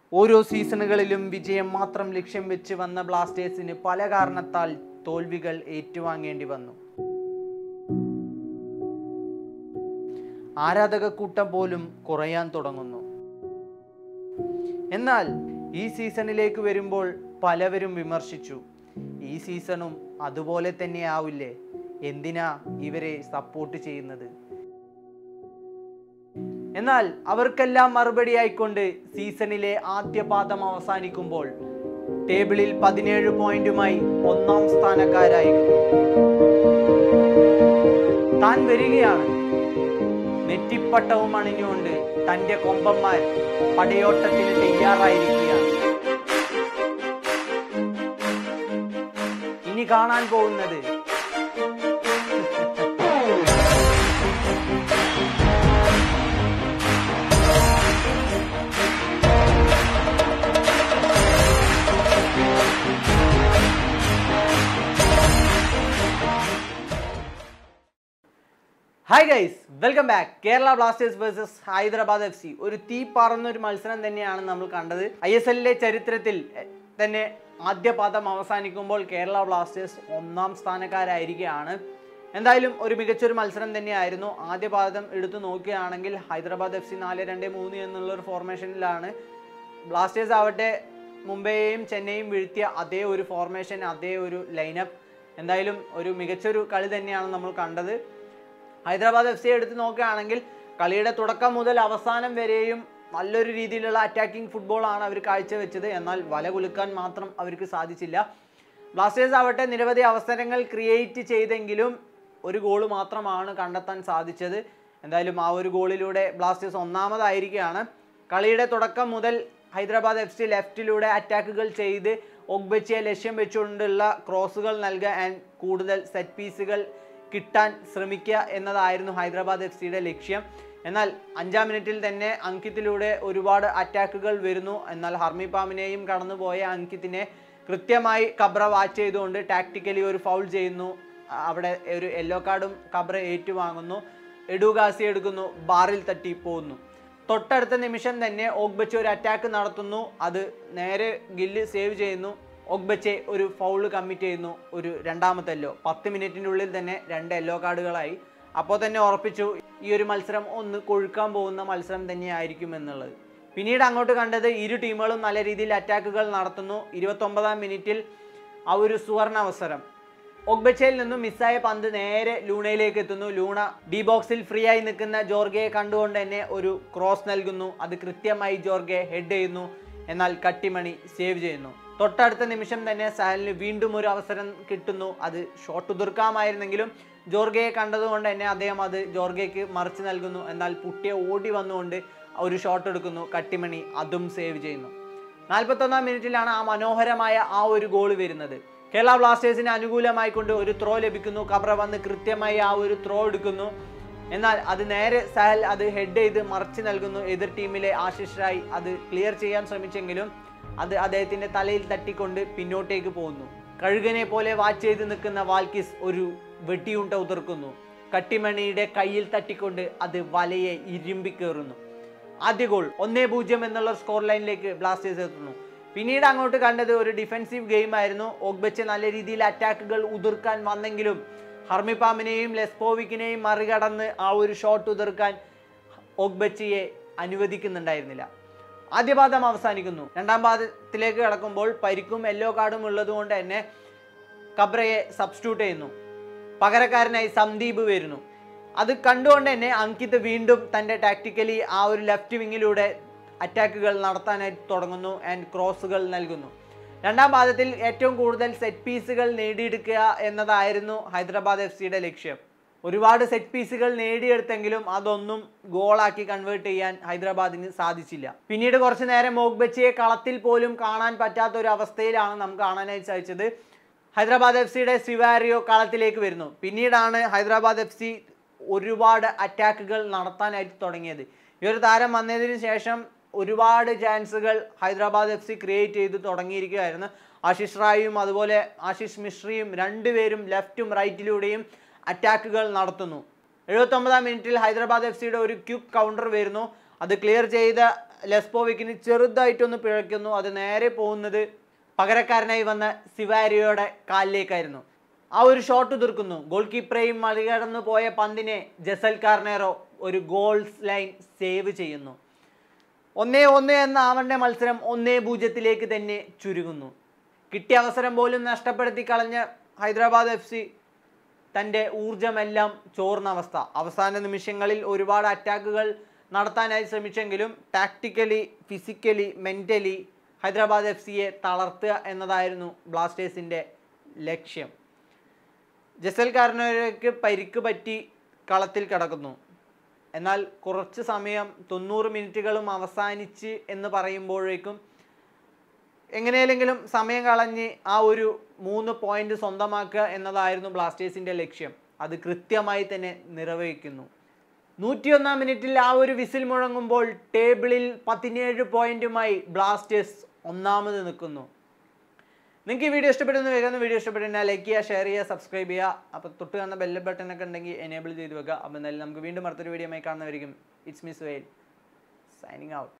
ഓരോ സീസണുകളിലും വിജയം മാത്രം ലക്ഷ്യം വെച്ച് വന്ന ബ്ലാസ്റ്റേഴ്സിന് പല കാരണത്താൽ തോൽവികൾ ഏറ്റുവാങ്ങേണ്ടി വന്നു ആരാധക കൂട്ടം പോലും കുറയാൻ തുടങ്ങുന്നു എന്നാൽ ഈ സീസണിലേക്ക് വരുമ്പോൾ പലവരും വിമർശിച്ചു ഈ സീസണും അതുപോലെ തന്നെ ആവില്ലേ എന്തിനാ ഇവരെ സപ്പോർട്ട് ചെയ്യുന്നത് എന്നാൽ അവർക്കെല്ലാം മറുപടി ആയിക്കൊണ്ട് സീസണിലെ ആദ്യ പാദം അവസാനിക്കുമ്പോൾ ടേബിളിൽ പതിനേഴ് പോയിന്റുമായി ഒന്നാം സ്ഥാനക്കാരായിരുന്നു താൻ വരികയാണ് നെറ്റിപ്പട്ടവും അണിഞ്ഞുകൊണ്ട് തന്റെ കൊമ്പന്മാർ പടയോട്ടത്തിന് തയ്യാറായിരിക്കുകയാണ് ഇനി കാണാൻ പോകുന്നത് hi guys welcome back Kerala Blasters versus Hyderabad F C ഒരു തീ പറന്ന ഒരു മത്സരം തന്നെയാണ് നമ്മൾ കണ്ടത് ഐ എസ് എല്ലിലെ ചരിത്രത്തിൽ എ, തന്നെ ആദ്യ പാദം അവസാനിക്കുമ്പോൾ കേരള ബ്ലാസ്റ്റേഴ്സ് ഒന്നാം സ്ഥാനക്കാരായിരിക്കുകയാണ് എന്തായാലും ഒരു മികച്ചൊരു മത്സരം തന്നെയായിരുന്നു ആദ്യ പാദം എടുത്തു നോക്കുകയാണെങ്കിൽ ഹൈദരാബാദ് എഫ് സി നാല് രണ്ട് മൂന്ന് എന്നുള്ള ഒരു ഫോർമേഷനിലാണ് ബ്ലാസ്റ്റേഴ്സ് ആവട്ടെ മുംബൈയെയും ചെന്നൈയും വീഴ്ത്തിയ അതേ ഒരു ഫോർമേഷൻ അതേ ഒരു ലൈനപ്പ് എന്തായാലും ഒരു മികച്ചൊരു കളി തന്നെയാണ് നമ്മൾ കണ്ടത് ഹൈദരാബാദ് എഫ് സി എടുത്ത് നോക്കുകയാണെങ്കിൽ കളിയുടെ തുടക്കം മുതൽ അവസാനം വരെയും നല്ലൊരു രീതിയിലുള്ള അറ്റാക്കിംഗ് ഫുട്ബോളാണ് അവർ കാഴ്ചവെച്ചത് എന്നാൽ വല കുലുക്കാൻ മാത്രം അവർക്ക് സാധിച്ചില്ല ബ്ലാസ്റ്റേഴ്സ് ആവട്ടെ നിരവധി അവസരങ്ങൾ ക്രിയേറ്റ് ചെയ്തെങ്കിലും ഒരു ഗോൾ മാത്രമാണ് കണ്ടെത്താൻ സാധിച്ചത് എന്തായാലും ആ ഒരു ഗോളിലൂടെ ബ്ലാസ്റ്റേഴ്സ് ഒന്നാമതായിരിക്കുകയാണ് കളിയുടെ തുടക്കം മുതൽ ഹൈദരാബാദ് എഫ് സി ലെഫ്റ്റിലൂടെ അറ്റാക്കുകൾ ചെയ്ത് ഒഗ്ബച്ചിയെ ലക്ഷ്യം വെച്ചുകൊണ്ടുള്ള ക്രോസുകൾ നൽകുക ആൻഡ് കൂടുതൽ സെറ്റ് പീസുകൾ കിട്ടാൻ ശ്രമിക്കുക എന്നതായിരുന്നു ഹൈദരാബാദ് എഫ് സിയുടെ ലക്ഷ്യം എന്നാൽ അഞ്ചാം മിനിറ്റിൽ തന്നെ അങ്കിത്തിലൂടെ ഒരുപാട് അറ്റാക്കുകൾ വരുന്നു എന്നാൽ ഹർമി പാമിനെയും കടന്നുപോയ അങ്കിത്തിനെ കൃത്യമായി കബ്ര വാച്ച് ചെയ്തുകൊണ്ട് ടാക്ടിക്കലി ഒരു ഫൗൾ ചെയ്യുന്നു അ- അവിടെ ഒരു യെല്ലോ കാർഡും കബ്ര ഏറ്റുവാങ്ങുന്നു എഡുഗാസി എടുക്കുന്നു ബാറിൽ തട്ടി പോകുന്നു തൊട്ടടുത്ത നിമിഷം തന്നെ ഓഗ്ബച്ച് ഒരു അറ്റാക്ക് നടത്തുന്നു അത് നേരെ ഗില്ല് സേവ് ചെയ്യുന്നു ഒഗ്ബച്ചെ ഒരു ഫൗള് കമ്മിറ്റ് ചെയ്യുന്നു ഒരു രണ്ടാമത്തെ യെല്ലോ പത്ത് മിനിറ്റിനുള്ളിൽ തന്നെ രണ്ട് യെല്ലോ കാർഡുകളായി അപ്പോൾ തന്നെ ഉറപ്പിച്ചു ഈ ഒരു മത്സരം ഒന്ന് കൊഴുക്കാൻ പോകുന്ന മത്സരം തന്നെയായിരിക്കും എന്നുള്ളത് പിന്നീട് അങ്ങോട്ട് കണ്ടത് ഇരു ടീമുകളും നല്ല രീതിയിൽ അറ്റാക്കുകൾ നടത്തുന്നു ഇരുപത്തൊമ്പതാം മിനിറ്റിൽ ആ ഒരു സുവർണ അവസരം ഒഗ്ബച്ചയിൽ നിന്നും മിസ്സായ പന്ത് നേരെ ലൂണയിലേക്ക് എത്തുന്നു ലൂണ ഡി ബോക്സിൽ ഫ്രീ ആയി നിൽക്കുന്ന ജോർഗയെ കണ്ടുകൊണ്ട് തന്നെ ഒരു ക്രോസ് നൽകുന്നു അത് കൃത്യമായി ജോർഗെ ഹെഡ് ചെയ്യുന്നു എന്നാൽ കട്ടിമണി സേവ് ചെയ്യുന്നു തൊട്ടടുത്ത നിമിഷം തന്നെ സാലിന് വീണ്ടും ഒരു അവസരം കിട്ടുന്നു അത് ഷോട്ട് ഉതിർക്കാമായിരുന്നെങ്കിലും ജോർഗയെ കണ്ടതുകൊണ്ട് തന്നെ അദ്ദേഹം അത് ജോർഗയ്ക്ക് മറിച്ച് നൽകുന്നു എന്നാൽ പുട്ടിയെ ഓടി വന്നുകൊണ്ട് ഒരു ഷോട്ട് എടുക്കുന്നു കട്ടിമണി അതും സേവ് ചെയ്യുന്നു നാൽപ്പത്തൊന്നാം മിനിറ്റിലാണ് ആ മനോഹരമായ ആ ഒരു ഗോൾ വരുന്നത് കേരള ബ്ലാസ്റ്റേഴ്സിന് അനുകൂലമായി കൊണ്ട് ഒരു ത്രോ ലഭിക്കുന്നു കബ്ര വന്ന് കൃത്യമായി ആ ഒരു ത്രോ എടുക്കുന്നു എന്നാൽ അത് നേരെ സഹൽ അത് ഹെഡ് ചെയ്ത് മറിച്ച് നൽകുന്നു എതിർ ടീമിലെ ആശിഷ് റായ് അത് ക്ലിയർ ചെയ്യാൻ ശ്രമിച്ചെങ്കിലും അത് അദ്ദേഹത്തിന്റെ തലയിൽ തട്ടിക്കൊണ്ട് പിന്നോട്ടേക്ക് പോകുന്നു കഴുകനെ പോലെ വാച്ച് ചെയ്ത് നിൽക്കുന്ന വാൽക്കിസ് ഒരു വെട്ടിയുണ്ട ഉതിർക്കുന്നു കട്ടിമണിയുടെ കയ്യിൽ തട്ടിക്കൊണ്ട് അത് വലയെ ഇരുമ്പിക്കേറുന്നു ആദ്യ ഗോൾ ഒന്നേ പൂജ്യം എന്നുള്ള സ്കോർ ലൈനിലേക്ക് ബ്ലാസ്റ്റേഴ്സ് എത്തുന്നു പിന്നീട് അങ്ങോട്ട് കണ്ടത് ഒരു ഡിഫൻസീവ് ഗെയിം ആയിരുന്നു ഓഗ്ബച്ച് നല്ല രീതിയിൽ അറ്റാക്കുകൾ ഉതിർക്കാൻ വന്നെങ്കിലും ഹർമിപാമിനെയും ലെസ്പോവിക്കിനെയും മറികടന്ന് ആ ഒരു ഷോട്ട് ഉതിർക്കാൻ ഓഗ്ബച്ചിയെ അനുവദിക്കുന്നുണ്ടായിരുന്നില്ല ആദ്യ പാദം അവസാനിക്കുന്നു രണ്ടാം പാദത്തിലേക്ക് കടക്കുമ്പോൾ പരിക്കും യെല്ലോ കാർഡും ഉള്ളതുകൊണ്ട് തന്നെ കബ്രയെ സബ്സ്റ്റിറ്റ്യൂട്ട് ചെയ്യുന്നു പകരക്കാരനായി സന്ദീപ് വരുന്നു അത് കണ്ടുകൊണ്ട് തന്നെ അങ്കിത് വീണ്ടും തൻ്റെ ടാക്ടിക്കലി ആ ഒരു ലെഫ്റ്റ് വിങ്ങിലൂടെ അറ്റാക്കുകൾ നടത്താനായി തുടങ്ങുന്നു ആൻഡ് ക്രോസുകൾ നൽകുന്നു രണ്ടാം പാദത്തിൽ ഏറ്റവും കൂടുതൽ സെറ്റ് പീസുകൾ നേടിയെടുക്കുക എന്നതായിരുന്നു ഹൈദരാബാദ് എഫ് സിയുടെ ലക്ഷ്യം ഒരുപാട് സെറ്റ് പീസുകൾ നേടിയെടുത്തെങ്കിലും അതൊന്നും ഗോളാക്കി കൺവേർട്ട് ചെയ്യാൻ ഹൈദരാബാദിന് സാധിച്ചില്ല പിന്നീട് കുറച്ച് നേരം മോഗ്ബച്ചിയെ കളത്തിൽ പോലും കാണാൻ പറ്റാത്ത ഒരു അവസ്ഥയിലാണ് നമുക്ക് കാണാനായി സാധിച്ചത് ഹൈദരാബാദ് എഫ് സിയുടെ സിവാരിയോ കളത്തിലേക്ക് വരുന്നു പിന്നീടാണ് ഹൈദരാബാദ് എഫ് സി ഒരുപാട് അറ്റാക്കുകൾ നടത്താനായിട്ട് തുടങ്ങിയത് ഈ ഒരു താരം വന്നതിന് ശേഷം ഒരുപാട് ചാൻസുകൾ ഹൈദരാബാദ് എഫ് സി ക്രിയേറ്റ് ചെയ്ത് തുടങ്ങിയിരിക്കുകയായിരുന്നു ആശിഷ് റായും അതുപോലെ ആശിഷ് മിശ്രയും രണ്ടുപേരും ലെഫ്റ്റും റൈറ്റിലൂടെയും അറ്റാക്കുകൾ നടത്തുന്നു എഴുപത്തൊമ്പതാം മിനിറ്റിൽ ഹൈദരാബാദ് എഫ് സിയുടെ ഒരു ക്യുക്ക് കൗണ്ടർ വരുന്നു അത് ക്ലിയർ ചെയ്ത ലെസ്പോവിക്കിന് ചെറുതായിട്ടൊന്ന് പിഴയ്ക്കുന്നു അത് നേരെ പോകുന്നത് പകരക്കാരനായി വന്ന സിവാരിയോയുടെ കാലിലേക്കായിരുന്നു ആ ഒരു ഷോട്ട് തീർക്കുന്നു ഗോൾ കീപ്പറേയും മറികടന്നു പോയ പന്തിനെ ജസൽ കാർണേറോ ഒരു ഗോൾസ് ലൈൻ സേവ് ചെയ്യുന്നു ഒന്നേ ഒന്ന് എന്ന ആവണ്ട മത്സരം ഒന്നേ പൂജ്യത്തിലേക്ക് തന്നെ ചുരുങ്ങുന്നു കിട്ടിയ അവസരം പോലും നഷ്ടപ്പെടുത്തി കളഞ്ഞ ഹൈദരാബാദ് എഫ് സി തൻ്റെ ഊർജമെല്ലാം ചോർന്ന അവസ്ഥ അവസാന നിമിഷങ്ങളിൽ ഒരുപാട് അറ്റാക്കുകൾ നടത്താനായി ശ്രമിച്ചെങ്കിലും tactically physically mentally Hyderabad F സിയെ തളർത്തുക എന്നതായിരുന്നു ബ്ലാസ്റ്റേഴ്സിൻ്റെ ലക്ഷ്യം ജസൽ കാർണോയ്ക്ക് പരിക്ക് പറ്റി കളത്തിൽ കിടക്കുന്നു എന്നാൽ കുറച്ച് സമയം തൊണ്ണൂറ് മിനിറ്റുകളും അവസാനിച്ച് എന്ന് പറയുമ്പോഴേക്കും എങ്ങനെയെങ്കിലും സമയം കളഞ്ഞ് ആ ഒരു മൂന്ന് പോയിന്റ് സ്വന്തമാക്കുക എന്നതായിരുന്നു ബ്ലാസ്റ്റേഴ്സിന്റെ ലക്ഷ്യം അത് കൃത്യമായി തന്നെ നിർവഹിക്കുന്നു നൂറ്റിയൊന്നാം മിനിറ്റിൽ ആ ഒരു വിസിൽ മുഴങ്ങുമ്പോൾ ടേബിളിൽ പതിനേഴ് പോയിന്റുമായി ബ്ലാസ്റ്റേഴ്സ് ഒന്നാമത് നിൽക്കുന്നു നിങ്ങൾക്ക് ഈ വീഡിയോ ഇഷ്ടപ്പെടുന്ന വേഗം വീഡിയോ ഇഷ്ടപ്പെട്ടുകഴിഞ്ഞാൽ ലൈക്ക് ചെയ്യുക ഷെയർ ചെയ്യുക സബ്സ്ക്രൈബ് ചെയ്യുക അപ്പോൾ തൊട്ട് കാണുന്ന ബെല്ല് ബട്ടൺ ഒക്കെ ഉണ്ടെങ്കിൽ എനേബിൾ ചെയ്ത് വെക്കുക അപ്പോൾ എന്തായാലും നമുക്ക് വീണ്ടും അടുത്തൊരു വീഡിയോ ആയി കാണുന്നവരിക്കും it's Miss Veyil signing out